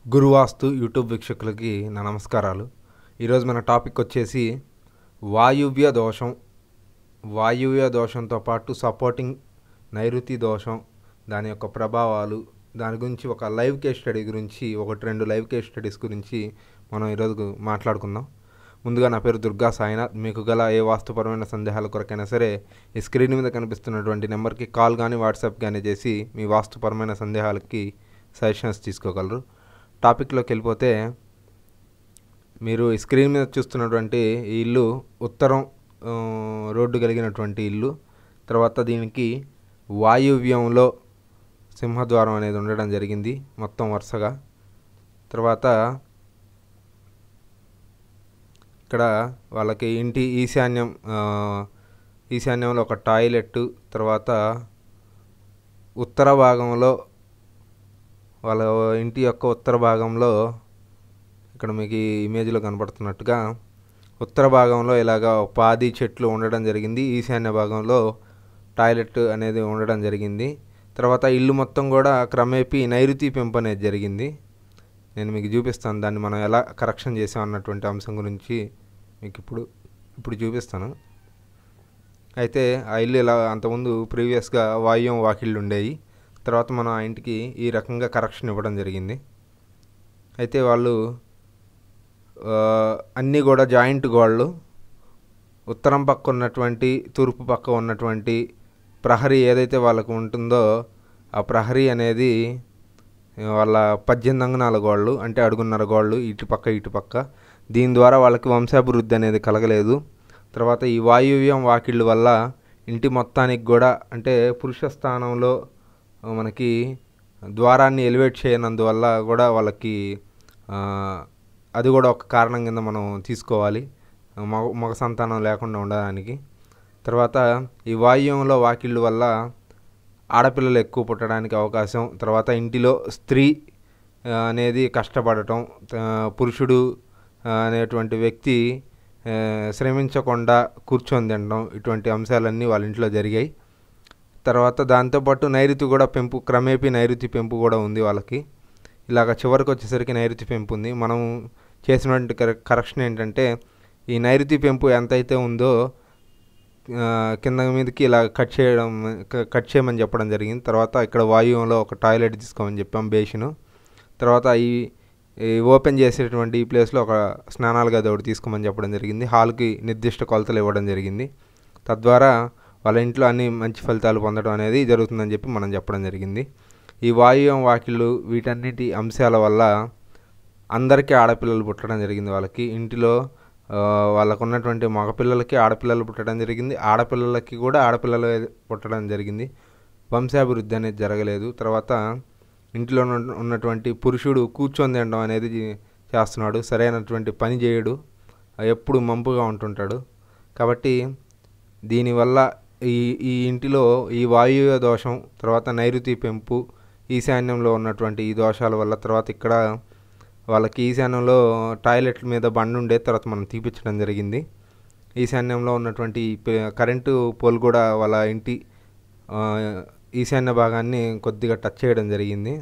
గురువాస్తు YouTube వీక్షకులకి నా నమస్కారాలు ఈరోజు మన టాపిక్ వచ్చేసి వాయువ్య దోషం వాయువ్య దోషంతో పాటు సపోర్టింగ్ నైరుతి దోషం దాని యొక్క ప్రభావాలు దాని గురించి ఒక లైవ్ కేస్ స్టడీ గురించి ఒకటి రెండు లైవ్ కేస్ స్టడీస్ గురించి మనం ఈరోజు మాట్లాడుకుందాం ముందుగా నా పేరు దుర్గా సాయినాథ్ మీకు గల ఏ వాస్తుపరమైన సందేహాల కొరకైనా సరే ఈ స్క్రీన్ మీద కనిపిస్తున్నటువంటి నెంబర్కి కాల్ కానీ వాట్సాప్ కానీ చేసి మీ వాస్తుపరమైన సందేహాలకి సజెషన్స్ తీసుకోగలరు టాపిక్లోకి వెళ్ళిపోతే మీరు ఈ స్క్రీన్ మీద చూస్తున్నటువంటి ఈ ఇల్లు ఉత్తరం ఆ, రోడ్డు కలిగినటువంటి ఇల్లు తర్వాత దీనికి వాయువ్యంలో సింహద్వారం అనేది ఉండడం జరిగింది మొత్తం వరుసగా తర్వాత ఇక్కడ వాళ్ళకి ఇంటి ఈశాన్యం ఆ, ఈశాన్యంలో ఒక టాయిలెట్ తర్వాత ఉత్తర భాగంలో వాళ్ళ ఇంటి యొక్క ఉత్తర భాగంలో ఇక్కడ మీకు ఈ ఇమేజ్లో కనబడుతున్నట్టుగా ఉత్తర భాగంలో ఇలాగా పాది చెట్లు ఉండడం జరిగింది ఈశాన్య భాగంలో టాయిలెట్ అనేది ఉండడం జరిగింది తర్వాత ఇల్లు మొత్తం కూడా క్రమేపీ నైరుతి పెంపు అనేది జరిగింది నేను మీకు చూపిస్తాను దాన్ని మనం ఎలా కరెక్షన్ చేసాం అన్నటువంటి అంశం గురించి మీకు ఇప్పుడు ఇప్పుడు చూపిస్తాను అయితే ఆ ఇల్లు ఇలా అంతకుముందు ప్రీవియస్గా వాయువ్యం వాకిళ్ళు ఉండేవి తర్వాత మనం ఆ ఇంటికి ఈ రకంగా కరెక్షన్ ఇవ్వడం జరిగింది అయితే వాళ్ళు ఆ, అన్నీ కూడా జాయింట్ గోడలు ఉత్తరం పక్క ఉన్నటువంటి తూర్పు పక్క ఉన్నటువంటి ప్రహరీ ఏదైతే వాళ్ళకు ఉంటుందో ఆ ప్రహరీ అనేది వాళ్ళ పద్దెనిమిది అంగనాల గోళ్ళు అంటే అడుగున్నర గోళ్ళు ఇటు పక్క ఇటు పక్క దీని ద్వారా వాళ్ళకి వంశాభివృద్ధి అనేది కలగలేదు తర్వాత ఈ వాయువ్యం వాకిళ్ళు వల్ల ఇంటి మొత్తానికి కూడా అంటే పురుష స్థానంలో మనకి ద్వారాన్ని ఎలివేట్ చేయనందువల్ల కూడా వాళ్ళకి ఆ, అది కూడా ఒక కారణం కింద మనం తీసుకోవాలి మగ మగ సంతానం లేకుండా ఉండడానికి తర్వాత ఈ వాయువ్యంలో వాకిళ్ళు వల్ల ఆడపిల్లలు ఎక్కువ పుట్టడానికి అవకాశం తర్వాత ఇంటిలో స్త్రీ ఆ, అనేది కష్టపడటం ఆ, పురుషుడు ఆ, అనేటువంటి వ్యక్తి ఆ, శ్రమించకుండా కూర్చొని తినడం ఇటువంటి అంశాలన్నీ వాళ్ళ ఇంట్లో జరిగాయి తర్వాత దాంతోపాటు నైరుతి కూడా పెంపు క్రమేపీ నైరుతి పెంపు కూడా ఉంది వాళ్ళకి ఇలాగ చివరికి వచ్చేసరికి నైరుతి పెంపు ఉంది మనం చేసినటువంటి కరె కరెక్షన్ ఏంటంటే ఈ నైరుతి పెంపు ఎంతైతే ఉందో ఆ, కింద మీదకి ఇలా కట్ చేయడం క- కట్ చేయమని చెప్పడం జరిగింది తర్వాత ఇక్కడ వాయువులో ఒక టాయిలెట్ తీసుకోమని చెప్పాం బేసిను తర్వాత ఈ ఈ ఓపెన్ చేసేటువంటి ఈ ప్లేస్లో ఒక స్నానాల గది ఒకటి తీసుకోమని చెప్పడం జరిగింది హాల్కి నిర్దిష్ట కొలతలు ఇవ్వడం జరిగింది తద్వారా వాళ్ళ ఇంట్లో అన్ని మంచి ఫలితాలు పొందడం అనేది జరుగుతుందని చెప్పి మనం చెప్పడం జరిగింది ఈ వాయువ్యం వాకిళ్ళు వీటన్నిటి అంశాల వల్ల అందరికీ ఆడపిల్లలు పుట్టడం జరిగింది వాళ్ళకి ఇంటిలో ఆ, వాళ్ళకు ఉన్నటువంటి మగపిల్లలకి ఆడపిల్లలు పుట్టడం జరిగింది ఆడపిల్లలకి కూడా ఆడపిల్లలు పుట్టడం జరిగింది వంశాభివృద్ధి అనేది జరగలేదు తర్వాత ఇంటిలో ఉన్న- ఉన్నటువంటి పురుషుడు కూర్చొని తినడం అనేది జీ- చేస్తున్నాడు సరైనటువంటి పని చేయడు ఎప్పుడు మంపుగా ఉంటుంటాడు కాబట్టి దీనివల్ల ఈ ఈ ఇంటిలో ఈ వాయువ్య దోషం తర్వాత నైరుతి పెంపు ఈశాన్యంలో ఉన్నటువంటి ఈ దోషాల వల్ల తర్వాత ఇక్కడ వాళ్ళకి ఈశాన్యంలో టాయిలెట్ మీద బండి ఉండే తర్వాత మనం తీపిచ్చడం జరిగింది ఈశాన్యంలో ఉన్నటువంటి ఈ పె- కరెంటు పోల్ కూడా వాళ్ళ ఇంటి ఆ, ఈశాన్య భాగాన్ని కొద్దిగా టచ్ చేయడం జరిగింది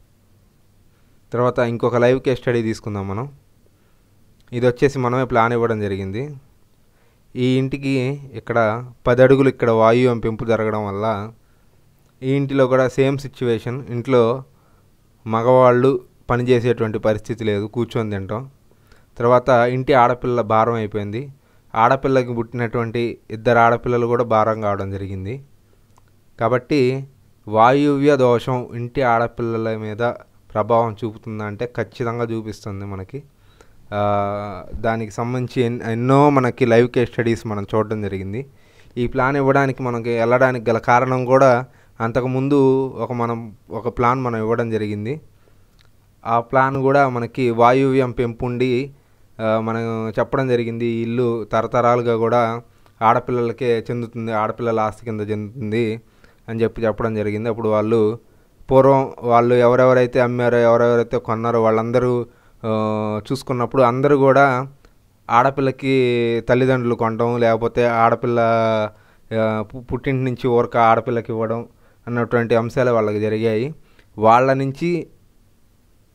తర్వాత ఇంకొక లైవ్ కేస్ స్టడీ తీసుకుందాం మనం ఇది వచ్చేసి మనమే ప్లాన్ ఇవ్వడం జరిగింది ఈ ఇంటికి ఇక్కడ పది అడుగులు ఇక్కడ వాయువ్యం పెంపు జరగడం వల్ల ఈ ఇంటిలో కూడా సేమ్ సిచ్యువేషన్ ఇంట్లో మగవాళ్ళు పనిచేసేటువంటి పరిస్థితి లేదు కూర్చొని తినటం తర్వాత ఇంటి ఆడపిల్ల భారం అయిపోయింది ఆడపిల్లకి పుట్టినటువంటి ఇద్దరు ఆడపిల్లలు కూడా భారం కావడం జరిగింది కాబట్టి వాయువ్య దోషం ఇంటి ఆడపిల్లల మీద ప్రభావం చూపుతుందా అంటే ఖచ్చితంగా చూపిస్తుంది మనకి ఆ, దానికి సంబంధించి ఎన్- ఎన్నో మనకి లైవ్ కేస్ స్టడీస్ మనం చూడడం జరిగింది ఈ ప్లాన్ ఇవ్వడానికి మనకి వెళ్ళడానికి గల కారణం కూడా అంతకుముందు ఒక మనం ఒక ప్లాన్ మనం ఇవ్వడం జరిగింది ఆ ప్లాన్ కూడా మనకి వాయువ్యం పెంపుండి ఆ, మనం చెప్పడం జరిగింది ఈ ఇల్లు తరతరాలుగా కూడా ఆడపిల్లలకే చెందుతుంది ఆడపిల్లల ఆస్తి కింద చెందుతుంది అని చెప్పి చెప్పడం జరిగింది అప్పుడు వాళ్ళు పూర్వం వాళ్ళు ఎవరెవరైతే అమ్మారో ఎవరెవరైతే కొన్నారో వాళ్ళందరూ ఆ, చూసుకున్నప్పుడు అందరూ కూడా ఆడపిల్లకి తల్లిదండ్రులు కొనడం లేకపోతే ఆడపిల్ల ఆ, పు- పుట్టింటి నుంచి ఊరక ఆడపిల్లకి ఇవ్వడం అన్నటువంటి అంశాలు వాళ్ళకి జరిగాయి వాళ్ళ నుంచి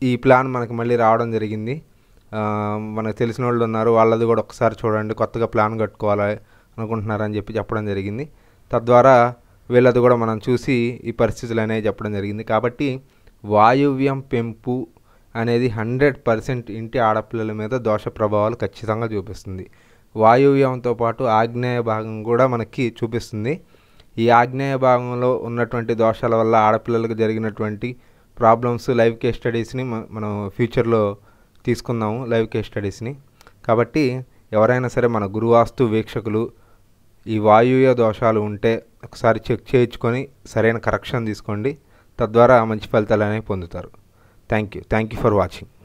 ఈ ప్లాన్ మనకి మళ్ళీ రావడం జరిగింది ఆ, మనకు తెలిసిన వాళ్ళు ఉన్నారు వాళ్ళది కూడా ఒకసారి చూడండి కొత్తగా ప్లాన్ కట్టుకోవాలి అనుకుంటున్నారని చెప్పి చెప్పడం జరిగింది తద్వారా వీళ్ళది కూడా మనం చూసి ఈ పరిస్థితులు అనేవి చెప్పడం జరిగింది కాబట్టి వాయువ్యం పెంపు అనేది హండ్రెడ్ పర్సెంట్ ఇంటి ఆడపిల్లల మీద దోష ప్రభావాలు ఖచ్చితంగా చూపిస్తుంది వాయువ్యంతో పాటు ఆగ్నేయ భాగం కూడా మనకి చూపిస్తుంది ఈ ఆగ్నేయ భాగంలో ఉన్నటువంటి దోషాల వల్ల ఆడపిల్లలకు జరిగినటువంటి ప్రాబ్లమ్స్ లైవ్ కేస్ స్టడీస్ని మ- మనం ఫ్యూచర్లో తీసుకుందాము లైవ్ కేస్ స్టడీస్ని కాబట్టి ఎవరైనా సరే మన గురువాస్తు వీక్షకులు ఈ వాయువ్య దోషాలు ఉంటే ఒకసారి చెక్ చేయించుకొని సరైన కరెక్షన్ తీసుకోండి తద్వారా మంచి ఫలితాలు అనేవి పొందుతారు thank you thank you for watching